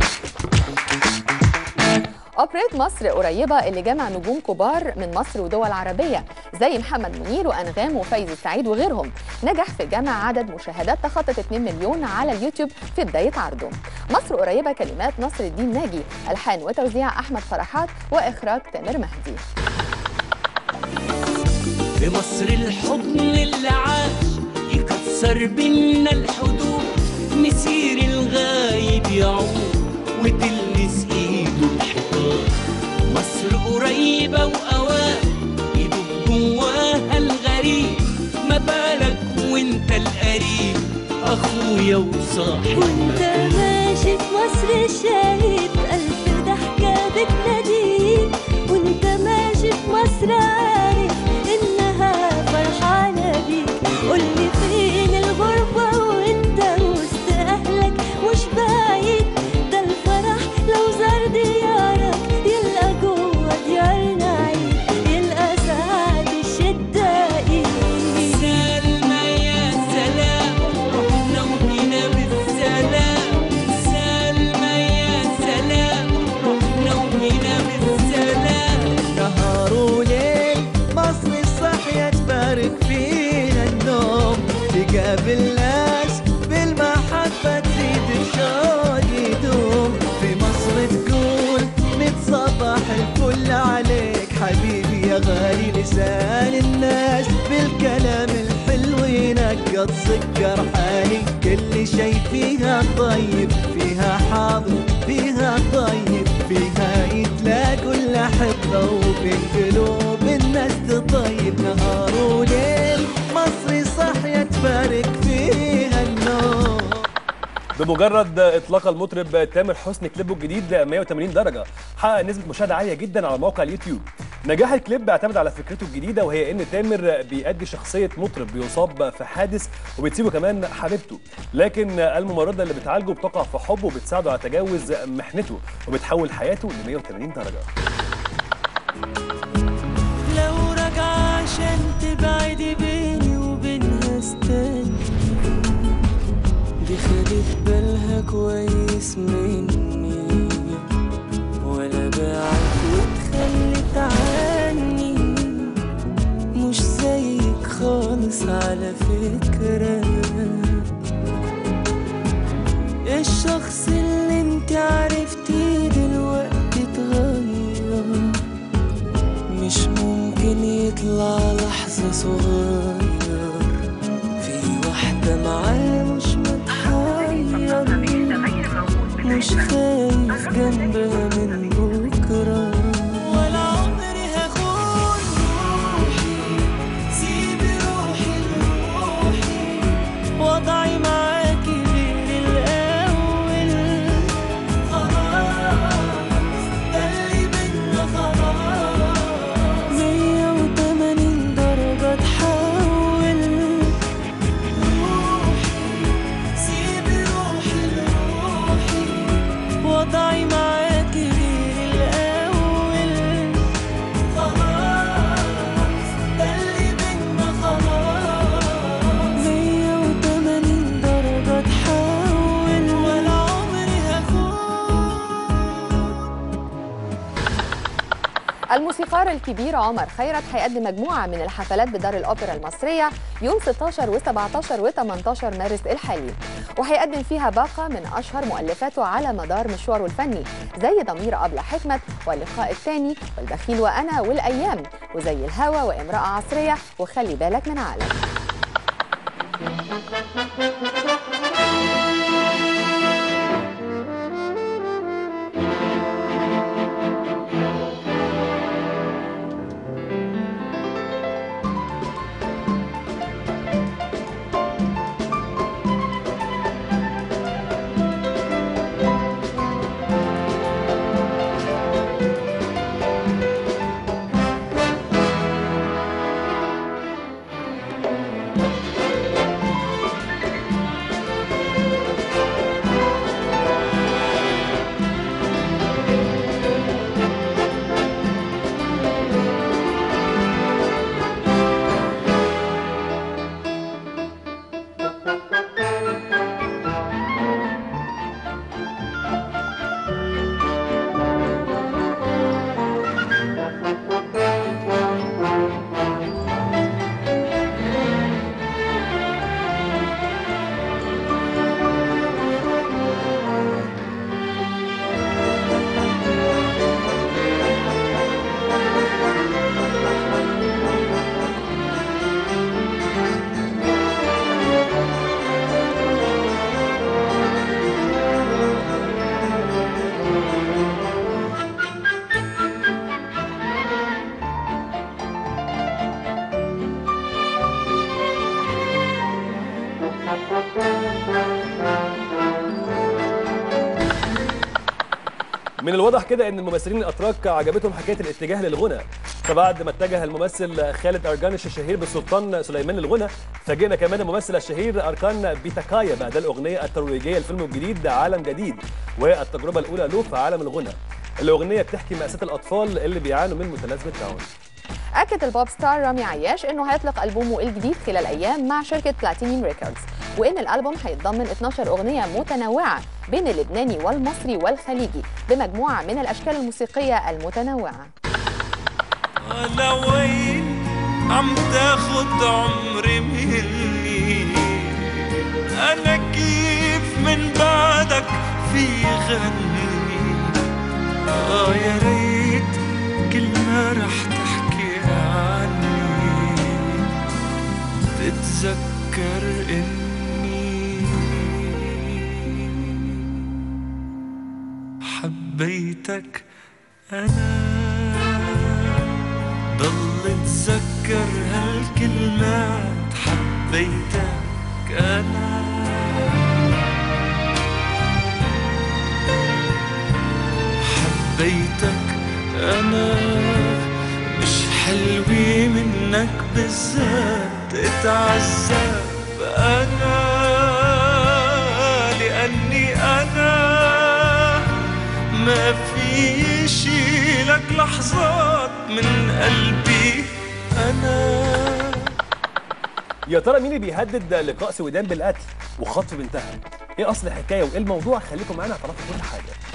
أوبريت مصر قريبة اللي جمع نجوم كبار من مصر ودول عربية زي محمد منير وأنغام وفايز السعيد وغيرهم نجح في جمع عدد مشاهدات تخطت 2 مليون على اليوتيوب في بداية عرضه مصر قريبة كلمات نصر الدين ناجي ألحان وتوزيع أحمد فرحات وإخراج تامر مهدي في مصر الحضن اللي عاش يكسر بينا الحدود مسير الغايب يعود وتلمس ايده الحيطان مصر قريبة وأوان يدوب جواها الغريب ما بالك وانت القريب أخويا وصاحب وانت ماشي في مصر شايف ألف ضحكة بتناديك وانت ماشي في مصر عارف إنها فرحانة بيك قولي فين الغربة وانت وسط أهلك مش بعيد ده الفرح لو زار ديارك يلقى جوه ديارنا عيد يلقى سعد الشدة إيد سلمى يا سلام رحنا وجينا بالسلام سلمى يا سلام رحنا وجينا بالسلام نهار وليل مصر الصحية تبارك فينا النوم تقابل ناس بالمحبة تزيد الشوق يدوم في مصر تقول متصبح الفل عليك حبيبي يا غالي لسان الناس بالكلام الحلو ينقط سكر حالي كل شي فيها طيب فيها حاضر فيها طيب فيها يتلاقوا الأحبة وبين قلوب الناس تطيب نهار وليل مصري صحية تبارك فيها النوم بمجرد اطلاق المطرب تامر حسني كليبه الجديد 180 درجه حقق نسبه مشاهده عاليه جدا على موقع اليوتيوب نجاح الكليب بيعتمد على فكرته الجديده وهي ان تامر بيأدي شخصيه مطرب بيصاب في حادث وبتسيبه كمان حبيبته لكن الممرضه اللي بتعالجه بتقع في حبه وبتساعده على تجاوز محنته وبتحول حياته ل 180 درجه لو راجعة عشان تبعدي بيني وبينها استني دي خدت بالها كويس مني ولا باعت واتخلت عني مش زيك خالص على فكرة الشخص اللي انت عرفتيه دلوقتي اتغير مش ممكن يطلع لحظة صغير في واحدة معاه مش متحير مش خايف جنبها من بكرة ولا عمري هخون روحي سيبي روحي لروحي وضعي معاكي غير الأول خلاص ده اللي بينا خلاص مية وتمانين درجة تحول روحي سيبي روحي لروحي وضعي معاكي غير الأول خلاص ده اللي بينا خلاص مية وتمانين درجة تحول ولا عمري هخون الموسيقار الكبير عمر خيرت هيقدم مجموعة من الحفلات بدار الأوبرا المصرية يوم 16 و17 و18 مارس الحالي وهيقدم فيها باقة من أشهر مؤلفاته على مدار مشواره الفني زي ضمير أبلة حكمت واللقاء الثاني والبخيل وأنا والأيام وزي الهوى وامرأة عصرية وخلي بالك من عقلك من الواضح كده ان الممثلين الاتراك عجبتهم حكايه الاتجاه للغنى فبعد ما اتجه الممثل خالد ارجانش الشهير بالسلطان سليمان للغنى فاجئنا كمان الممثل الشهير اركان بيتاكايا باداء الاغنيه الترويجيه لفيلمه الجديد عالم جديد وهي التجربه الاولى له في عالم الغنى الاغنيه بتحكي ماساه الاطفال اللي بيعانوا من متلازمه داون أكد البوب ستار رامي عياش إنه هيطلق ألبومه الجديد خلال أيام مع شركة بلاتينيوم ريكوردز وإن الألبوم هيتضمن 12 أغنية متنوعة بين اللبناني والمصري والخليجي بمجموعة من الأشكال الموسيقية المتنوعة لوين عم تاخد عمري مني انا كيف من بعدك في غني اه يا ريت كل ما رح تحكي عني تتذكر اني حبيتك انا ضل اتذكر هالكلمات حبيتك انا حبيتك انا مش حلوة منك بالذات اتعذب انا لاني انا ما في شيلك لحظات من قلبي انا يا ترى مين اللي بيهدد لقاء سويدان بالقتل وخطف بنتها ايه اصل الحكايه وايه الموضوع خليكم معانا هتعرفوا كل حاجه